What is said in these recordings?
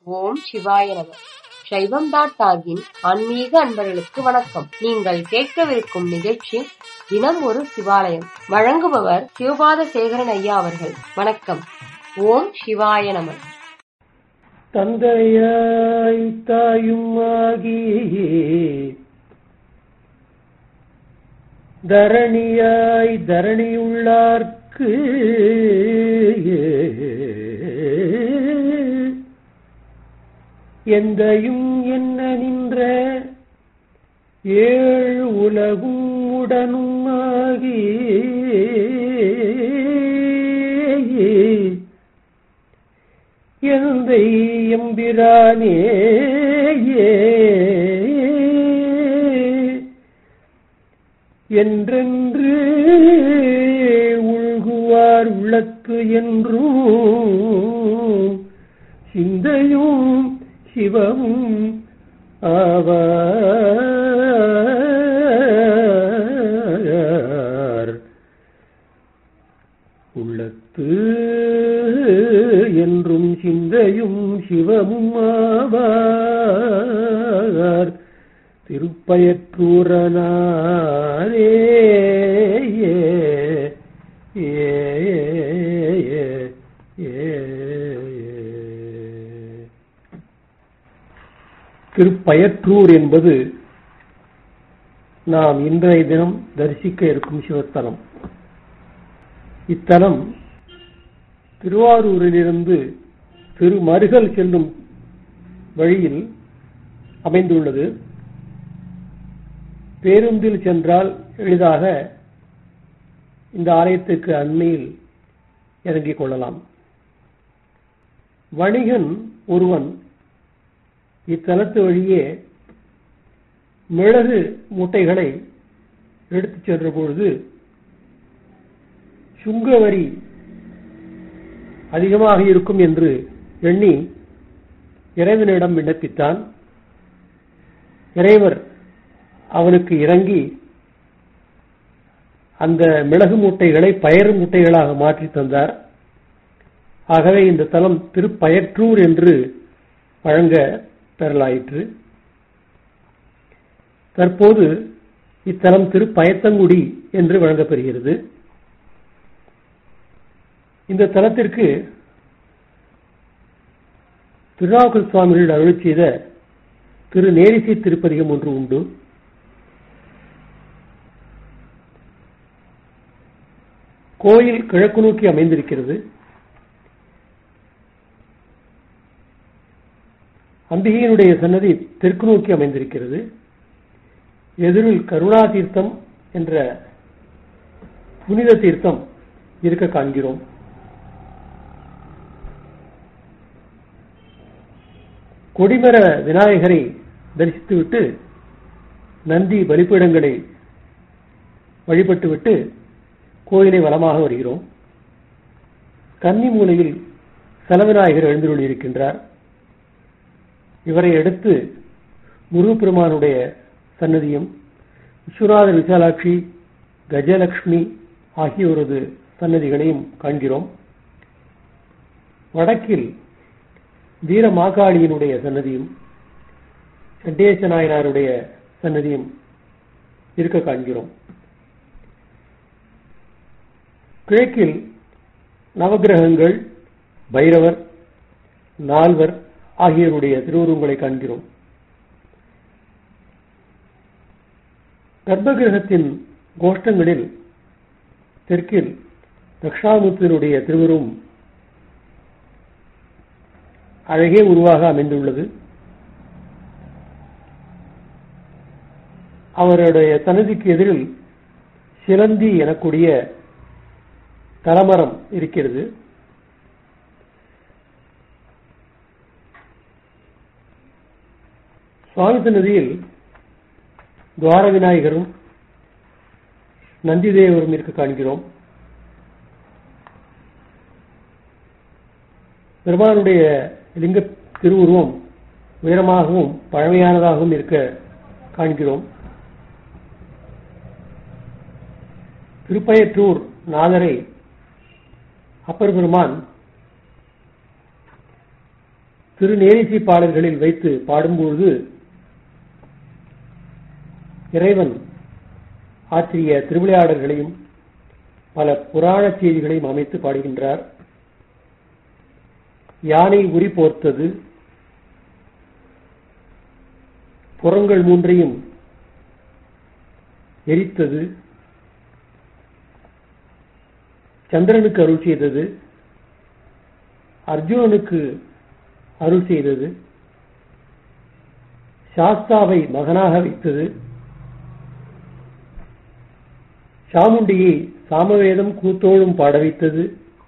ஓம் சிவாய நம சைவம் டாட் டாகின் ஆன்மீக அன்பர்களுக்கு வணக்கம் நீங்கள் கேட்கவிருக்கும் நிகழ்ச்சி தினம் ஒரு சிவாலயம் வழங்குபவர் சிவபாத சேகரன் ஐயா அவர்கள் வணக்கம் ஓம் சிவாய நம தந்தையாய் தாயும் ஆகியே தரணியாய் தரணியுள்ளார்க்கு எந்தையும் என்ன நின்ற ஏழு உலகும் உடனும் ஆகி எந்தை எம்பிரானே என்றென்று உள்குவார் உள்ளத்து என்றும் சிந்தையும் சிவமும் ஆவார் உள்ளத்து என்றும் சிந்தையும் சிவமும் ஆவார் திருப்பயற்றூரனாரே ஏ ஏ ஏ ஏ திருப்பயற்றூர் என்பது நாம் இன்றைய தினம் தரிசிக்க இருக்கும் சிவத்தலம் இத்தலம் திருவாரூரிலிருந்து திருமருகல் செல்லும் வழியில் அமைந்துள்ளது பேருந்தில் சென்றால் எளிதாக இந்த ஆலயத்துக்கு அண்மையில் இறங்கிக் கொள்ளலாம் வணிகன் ஒருவன் இத்தலத்து வழியே மிளகு மூட்டைகளை எடுத்துச் சென்ற பொழுது சுங்க வரி அதிகமாக இருக்கும் என்று எண்ணி இறைவனிடம் விண்ணப்பித்தான் இறைவர் அவனுக்கு இறங்கி அந்த மிளகு மூட்டைகளை பயறு மூட்டைகளாக மாற்றி தந்தார் ஆகவே இந்த தலம் திருப்பயற்றூர் என்று வழங்க பெறலாயிற்று தற்போது இத்தலம் திருப்பயத்தங்குடி என்று வழங்கப்பெறுகிறது இந்த தலத்திற்கு திருநாவுக்கல் சுவாமிகள் அருள் செய்த திரு நேரிசை திருப்பதிகம் ஒன்று உண்டு கோயில் கிழக்கு நோக்கி அமைந்திருக்கிறது அம்பிகையினுடைய சன்னதி தெற்கு நோக்கி அமைந்திருக்கிறது எதிரில் கருணா தீர்த்தம் என்ற புனித தீர்த்தம் இருக்க காண்கிறோம் கொடிமர விநாயகரை தரிசித்துவிட்டு நந்தி பலிப்பீடங்களை வழிபட்டுவிட்டு கோயிலை வளமாக வருகிறோம் கன்னி மூலையில் செலவிநாயகர் எழுந்துள்ளி இருக்கின்றார் இவரை அடுத்து முருகப்பெருமானுடைய சன்னதியும் விஸ்வநாதர் விசாலாட்சி கஜலட்சுமி ஆகியோரது சன்னதிகளையும் காண்கிறோம் வடக்கில் வீர மாகாளியினுடைய சன்னதியும் சண்டேச நாயனாருடைய சன்னதியும் இருக்க காண்கிறோம் கிழக்கில் நவகிரகங்கள் பைரவர் நால்வர் ஆகியோருடைய திருவுருவங்களை காண்கிறோம் கர்ப்பகிரகத்தின் கோஷ்டங்களில் தெற்கில் தக்ஷாமுத்தினுடைய திருவுருவம் அழகே உருவாக அமைந்துள்ளது அவருடைய சன்னதிக்கு எதிரில் சிலந்தி எனக்கூடிய தலமரம் இருக்கிறது சுவாமி சன்னதியில் துவார விநாயகரும் நந்திதேவரும் இருக்க காண்கிறோம் பெருமானுடைய லிங்க திருவுருவம் உயரமாகவும் பழமையானதாகவும் இருக்க காண்கிறோம் திருப்பயற்றூர் நாதரை அப்பர் பெருமான் திருநேரிசை பாடல்களில் வைத்து பாடும்பொழுது இறைவன் ஆற்றிய திருவிளையாடல்களையும் பல புராண செய்திகளையும் அமைத்து பாடுகின்றார் யானை உரி போர்த்தது புறங்கள் மூன்றையும் எரித்தது சந்திரனுக்கு அருள் செய்தது அர்ஜுனனுக்கு அருள் செய்தது சாஸ்தாவை மகனாக வைத்தது சாமுண்டியை சாமவேதம் கூத்தோடும் பாட வைத்தது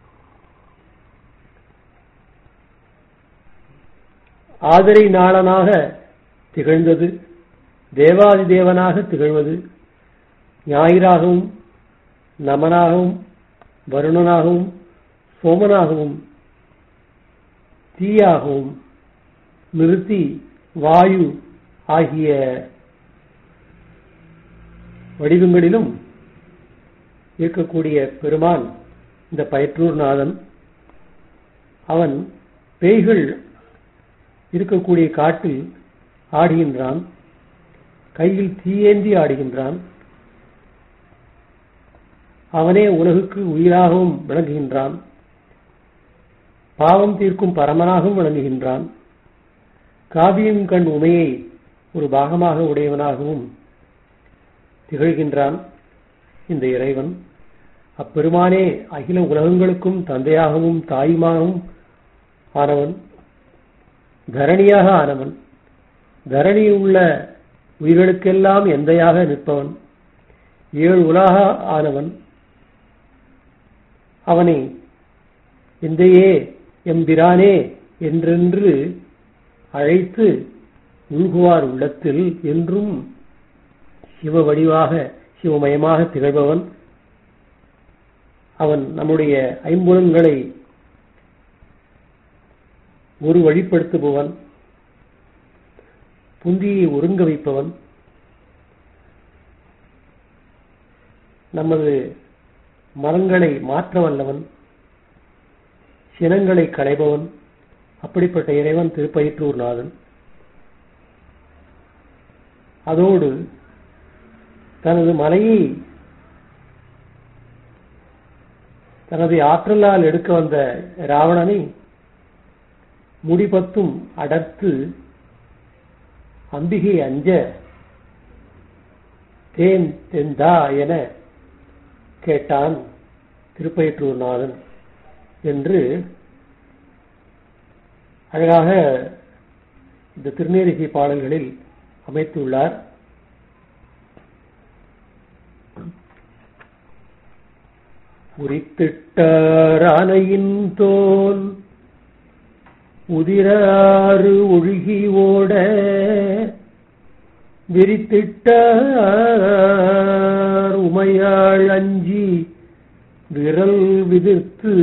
ஆதரை நாளனாக திகழ்ந்தது தேவாதி தேவனாக திகழ்வது ஞாயிறாகவும் நமனாகவும் வருணனாகவும் சோமனாகவும் தீயாகவும் நிறுத்தி வாயு ஆகிய வடிவங்களிலும் இருக்கக்கூடிய பெருமான் இந்த பயற்றூர்நாதன் அவன் பேய்கள் இருக்கக்கூடிய காட்டில் ஆடுகின்றான் கையில் தீயேந்தி ஆடுகின்றான் அவனே உலகுக்கு உயிராகவும் விளங்குகின்றான் பாவம் தீர்க்கும் பரமனாகவும் விளங்குகின்றான் காவியம் கண் உமையை ஒரு பாகமாக உடையவனாகவும் திகழ்கின்றான் இந்த இறைவன் அப்பெருமானே அகில உலகங்களுக்கும் தந்தையாகவும் தாயுமாகவும் ஆனவன் தரணியாக ஆனவன் தரணியில் உள்ள உயிர்களுக்கெல்லாம் எந்தையாக நிற்பவன் ஏழு உலக ஆனவன் அவனை எந்தையே எம்பிரானே என்றென்று அழைத்து உள்குவார் உள்ளத்தில் என்றும் சிவ வடிவாக சிவமயமாக திகழ்பவன் அவன் நம்முடைய ஐம்புலன்களை ஒரு வழிப்படுத்துபவன் புந்தியை ஒருங்க வைப்பவன் நமது மரங்களை மாற்ற வல்லவன் சினங்களை களைபவன் அப்படிப்பட்ட இறைவன் திருப்பயிற்றூர்நாதன் அதோடு தனது மலையை தனது ஆற்றலால் எடுக்க வந்த ராவணனை முடிபத்தும் அடர்த்து அம்பிகை அஞ்ச தேன் தெந்தா என கேட்டான் திருப்பயிற்றூர்நாதன் என்று அழகாக இந்த திருநேரிசை பாடல்களில் அமைத்துள்ளார் உரித்திட்டாரானையின் தோல் உதிராறு ஒழுகி ஓட விரித்திட்டார் உமையாள் அஞ்சி விரல் விதிர்த்து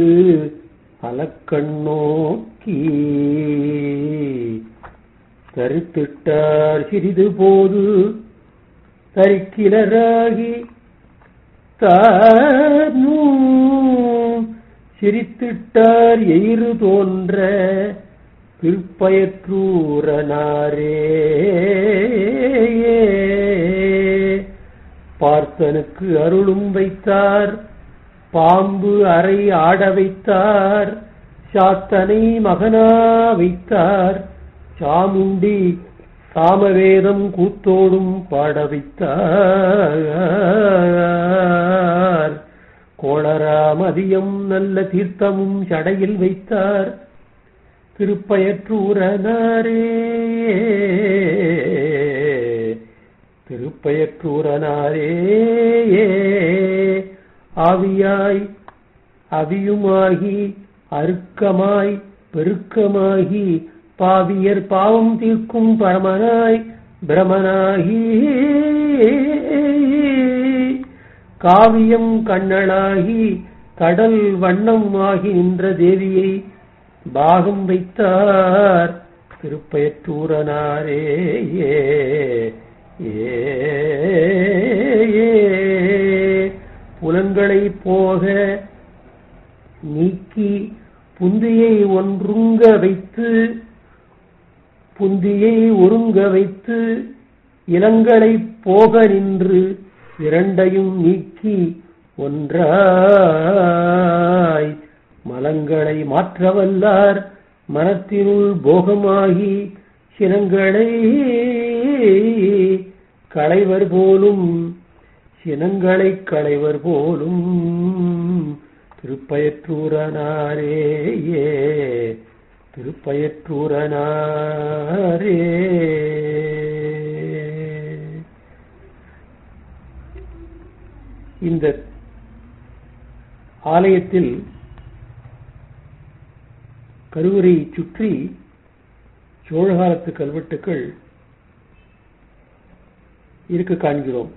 அலக்கண்ணோக்கி தரித்திட்டார் சிறிது போது தரிக்கிலராகி தானும் சிரித்திட்டார் எயிறு தோன்ற திருப்பயற்றூரனாரே பார்த்தனுக்கு அருளும் வைத்தார் பாம்பு அறை ஆட வைத்தார் சாத்தனை மகனா வைத்தார் சாமுண்டி சாமவேதம் கூத்தோடும் பாட வைத்தார் கோளராமதியம் நல்ல தீர்த்தமும் சடையில் வைத்தார் திருப்பயற்றூரனாரே திருப்பயற்றூரனாரே ஆவியாய் அவியுமாகி அருக்கமாய் பெருக்கமாகி பாவியர் பாவம் தீர்க்கும் பரமனாய் பிரமனாகி காவியம் கண்ணளாகி கடல் வண்ணம் ஆகி நின்ற தேவியை பாகம் வைத்தார் திருப்பயற்றூரனாரே ஏ ஏ புலன்களை போக நீக்கி புந்தியை ஒன்றுங்க வைத்து புந்தியை ஒருங்க வைத்து இளங்களை போக நின்று இரண்டையும் நீக்கி ஒன்றாய் மலங்களை மாற்றவல்லார் மனத்தினுள் போகமாகி சினங்களை களைவர் போலும் சினங்களை களைவர் போலும் திருப்பயற்றூரனாரேயே திருப்பயற்றூரனாரே இந்த ஆலயத்தில் கருவறையை சுற்றி சோழகாலத்து கல்வெட்டுக்கள் இருக்க காண்கிறோம்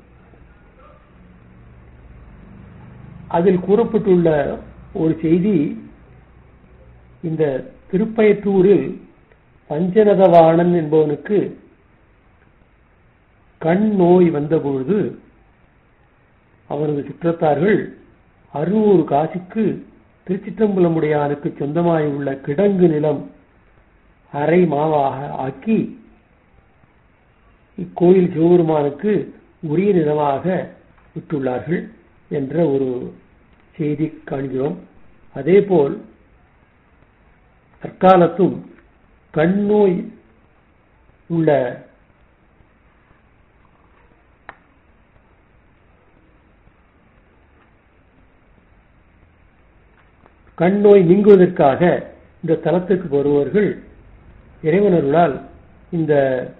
அதில் கூறப்பட்டுள்ள ஒரு செய்தி இந்த திருப்பயற்றூரில் பஞ்சநதவாணன் என்பவனுக்கு கண் நோய் வந்தபொழுது அவனது சுற்றத்தார்கள் அறுநூறு காசிக்கு திருச்சிற்றம்பலமுடையானுக்கு சொந்தமாய் உள்ள கிடங்கு நிலம் அரை மாவாக ஆக்கி இக்கோயில் சிவபெருமானுக்கு உரிய நிலமாக விட்டுள்ளார்கள் என்ற ஒரு செய்தி காண்கிறோம் அதேபோல் தற்காலத்தும் கண் நோய் உள்ள கண் நோய் நீங்குவதற்காக இந்த தலத்துக்கு வருபவர்கள் இறைவனர்களால் இந்த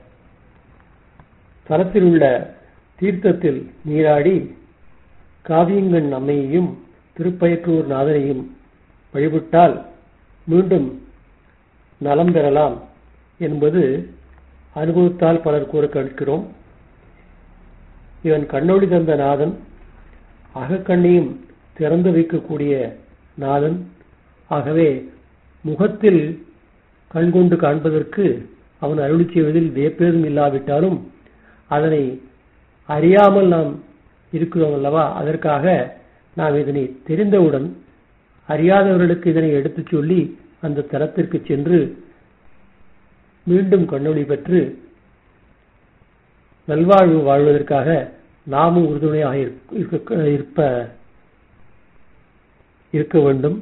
தலத்தில் உள்ள தீர்த்தத்தில் நீராடி காவியங்கண் அம்மையையும் திருப்பயற்றூர் நாதனையும் வழிபட்டால் மீண்டும் நலம் பெறலாம் என்பது அனுபவத்தால் பலர் கூற கேட்கிறோம் இவன் கண்ணொளி தந்த நாதன் அகக்கண்ணையும் திறந்து வைக்கக்கூடிய நாதன் ஆகவே முகத்தில் கண்கொண்டு காண்பதற்கு அவன் அருளி செய்வதில் வியப்பேதும் இல்லாவிட்டாலும் அதனை அறியாமல் நாம் இருக்கிறோம் அல்லவா அதற்காக நாம் இதனை தெரிந்தவுடன் அறியாதவர்களுக்கு இதனை எடுத்துச் சொல்லி அந்த தலத்திற்கு சென்று மீண்டும் கண்ணொளி பெற்று நல்வாழ்வு வாழ்வதற்காக நாமும் உறுதுணையாக இருக்க இருப்ப இருக்க வேண்டும்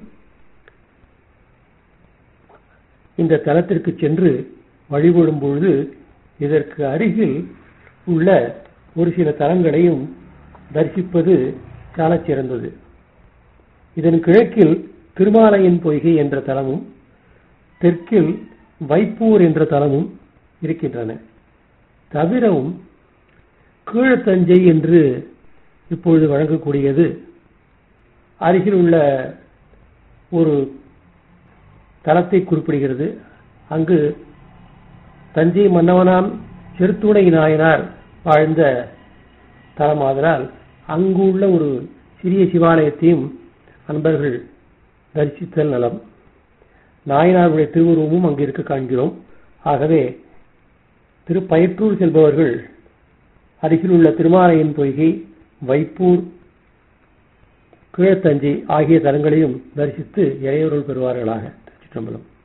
இந்த தலத்திற்கு சென்று வழிபடும் பொழுது இதற்கு அருகில் உள்ள ஒரு சில தலங்களையும் தரிசிப்பது சாலச் சிறந்தது இதன் கிழக்கில் திருமாலையின் பொய்கை என்ற தலமும் தெற்கில் வைப்பூர் என்ற தலமும் இருக்கின்றன தவிரவும் கீழத்தஞ்சை என்று இப்பொழுது வழங்கக்கூடியது அருகில் உள்ள ஒரு தலத்தை குறிப்பிடுகிறது அங்கு தஞ்சை மன்னவனாம் செருத்துணை நாயனார் வாழ்ந்த தலமாதலால் அங்கு உள்ள ஒரு சிறிய சிவாலயத்தையும் அன்பர்கள் தரிசித்தல் நலம் நாயனாருடைய திருவுருவமும் அங்கு இருக்க காண்கிறோம் ஆகவே திருப்பயற்றூர் செல்பவர்கள் அருகில் உள்ள திருமாலையின் பொய்கை வைப்பூர் கீழத்தஞ்சை ஆகிய தலங்களையும் தரிசித்து இறையொருள் பெறுவார்களாக திருச்சிற்றம்பலம்